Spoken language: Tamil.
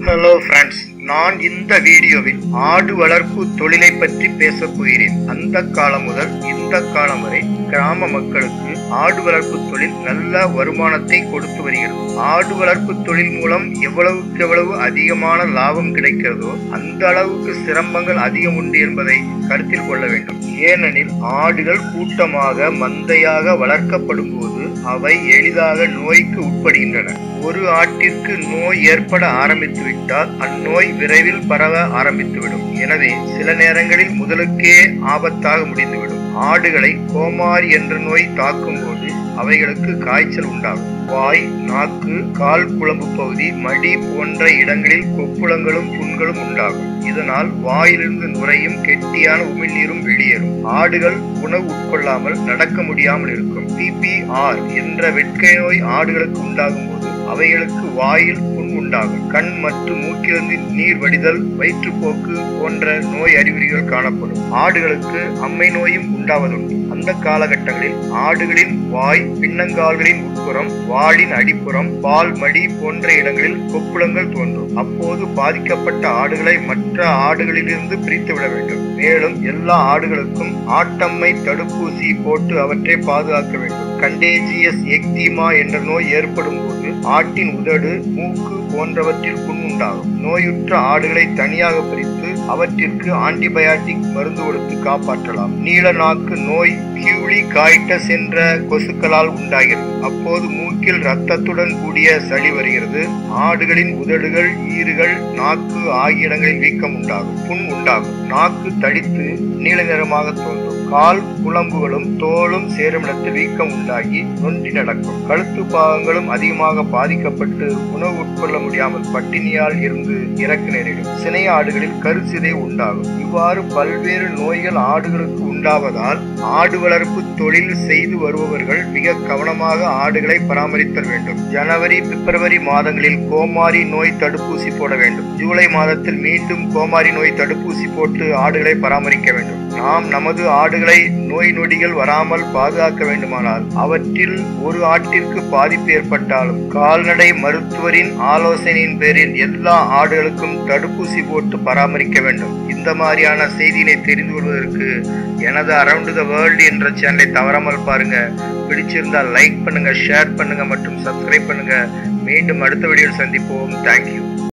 ஹலோ ஃப்ரெண்ட்ஸ் நான் இந்த வீடியோவில் ஆடு வளர்ப்பு தொழிலை பற்றி பேசப் போகிறேன் அந்த காலம் முதல் இந்த காலம் வரை கிராம மக்களுக்கு ஆடு வளர்ப்பு தொழில் நல்ல வருமானத்தை கொடுத்து வருகிறது ஆடு வளர்ப்பு தொழில் மூலம் எவ்வளவுக்கு எவ்வளவு அதிகமான லாபம் கிடைக்கிறதோ அந்த அளவுக்கு சிரமங்கள் அதிகம் உண்டு என்பதை கருத்தில் கொள்ள வேண்டும் ஏனெனில் ஆடுகள் கூட்டமாக மந்தையாக வளர்க்கப்படும் போது அவை எளிதாக நோய்க்கு உட்படுகின்றன ஒரு ஆட்டிற்கு நோய் ஏற்பட ஆரம்பித்து விட்டால் அந்நோய் விரைவில் பரவ ஆரம்பித்துவிடும் எனவே சில நேரங்களில் முதலுக்கே ஆபத்தாக முடிந்துவிடும் ஆடுகளை கோமாரி என்ற நோய் தாக்கும் போது அவைகளுக்கு காய்ச்சல் உண்டாகும் வாய் நாக்கு கால் குழம்பு பகுதி மடி போன்ற இடங்களில் கொப்புளங்களும் புண்களும் உண்டாகும் இதனால் வாயிலிருந்து நுரையும் கெட்டியான உமிழ்நீரும் வெளியேறும் ஆடுகள் உணவு உட்கொள்ளாமல் நடக்க முடியாமல் இருக்கும் பிபிஆர் என்ற வெட்கை நோய் ஆடுகளுக்கு உண்டாகும் போது அவைகளுக்கு வாயில் புண் உண்டாகும் கண் மற்றும் மூக்கிலிருந்து நீர் வடிதல் வயிற்றுப்போக்கு போன்ற நோய் அறிகுறிகள் காணப்படும் ஆடுகளுக்கு அம்மை நோயும் உண்டாவதுண்டு அந்த காலகட்டங்களில் ஆடுகளின் வாய் பின்னங்கால்களின் உட்புறம் வாளின் அடிப்புறம் பால் மடி போன்ற இடங்களில் கொப்புளங்கள் தோன்றும் அப்போது பாதிக்கப்பட்ட ஆடுகளை மற்ற ஆடுகளிலிருந்து பிரித்து விட வேண்டும் மேலும் எல்லா ஆடுகளுக்கும் ஆட்டம்மை தடுப்பூசி போட்டு அவற்றை பாதுகாக்க வேண்டும் கண்டேஜியஸ் எக்திமா என்ற நோய் ஏற்படும் போது ஆட்டின் உதடு மூக்கு போன்றவற்றில் புண் உண்டாகும் நோயுற்ற ஆடுகளை தனியாக பிரித்து அவற்றிற்கு ஆன்டிபயாட்டிக் மருந்து கொடுத்து காப்பாற்றலாம் நீல நாக்கு நோய் கியூலி காய்டஸ் என்ற கொசுக்களால் உண்டாகிறது அப்போது மூக்கில் ரத்தத்துடன் கூடிய சளி வருகிறது ஆடுகளின் உதடுகள் ஈறுகள் நாக்கு ஆகிய இடங்களில் வீக்கம் உண்டாகும் புண் உண்டாகும் நாக்கு தடித்து நீல நிறமாக தோன்றும் கால் குழம்புகளும் தோலும் சேரும் இடத்தில் வீக்கம் உண்டாகி நொண்டி நடக்கும் கழுத்து பாகங்களும் அதிகமாக பாதிக்கப்பட்டு உணவு உட்கொள்ள முடியாமல் பட்டினியால் இருந்து இறக்க நேரிடும் சினை ஆடுகளில் கருச்சிதை உண்டாகும் இவ்வாறு பல்வேறு நோய்கள் ஆடுகளுக்கு உண்டாவதால் ஆடு வளர்ப்பு தொழில் செய்து வருபவர்கள் மிக கவனமாக ஆடுகளை பராமரித்தல் வேண்டும் ஜனவரி பிப்ரவரி மாதங்களில் கோமாரி நோய் தடுப்பூசி போட வேண்டும் ஜூலை மாதத்தில் மீண்டும் கோமாரி நோய் தடுப்பூசி போட்டு ஆடுகளை பராமரிக்க வேண்டும் நாம் நமது ஆடுகளை நோய் நொடிகள் வராமல் பாதுகாக்க வேண்டுமானால் அவற்றில் ஒரு ஆட்டிற்கு பாதிப்பு ஏற்பட்டாலும் கால்நடை மருத்துவரின் ஆலோசனையின் பேரில் எல்லா ஆடுகளுக்கும் தடுப்பூசி போட்டு பராமரிக்க வேண்டும் இந்த மாதிரியான செய்திகளை தெரிந்து கொள்வதற்கு எனது அரவுண்ட் த வேர்ல்டு என்ற சேனலை தவறாமல் பாருங்க பிடிச்சிருந்தால் லைக் பண்ணுங்க ஷேர் பண்ணுங்க மற்றும் சப்ஸ்கிரைப் பண்ணுங்க மீண்டும் அடுத்த வீடியோவில் சந்திப்போம் தேங்க்யூ